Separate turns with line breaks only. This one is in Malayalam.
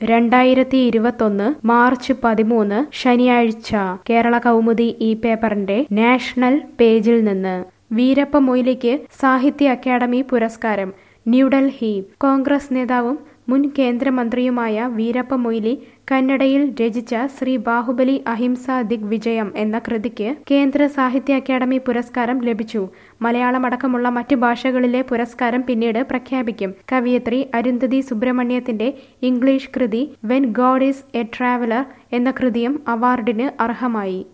രണ്ടായിരത്തി ഇരുപത്തൊന്ന് മാർച്ച് പതിമൂന്ന് ശനിയാഴ്ച കേരള കൗമുദി ഈ പേപ്പറിന്റെ നാഷണൽ പേജിൽ നിന്ന് വീരപ്പ മൊയ്ലിക്ക് സാഹിത്യ അക്കാദമി പുരസ്കാരം ന്യൂഡൽഹി കോൺഗ്രസ് നേതാവും മുൻ കേന്ദ്രമന്ത്രിയുമായ വീരപ്പ മൊയ്ലി കന്നഡയിൽ രചിച്ച ശ്രീ ബാഹുബലി അഹിംസ ദിഗ്വിജയം എന്ന കൃതിക്ക് കേന്ദ്ര സാഹിത്യ അക്കാദമി പുരസ്കാരം ലഭിച്ചു മലയാളമടക്കമുള്ള മറ്റു ഭാഷകളിലെ പുരസ്കാരം പിന്നീട് പ്രഖ്യാപിക്കും കവിയത്രി അരുന്ധതി സുബ്രഹ്മണ്യത്തിന്റെ ഇംഗ്ലീഷ് കൃതി when God is a traveller എന്ന കൃതിയും അവാർഡിന് അർഹമായി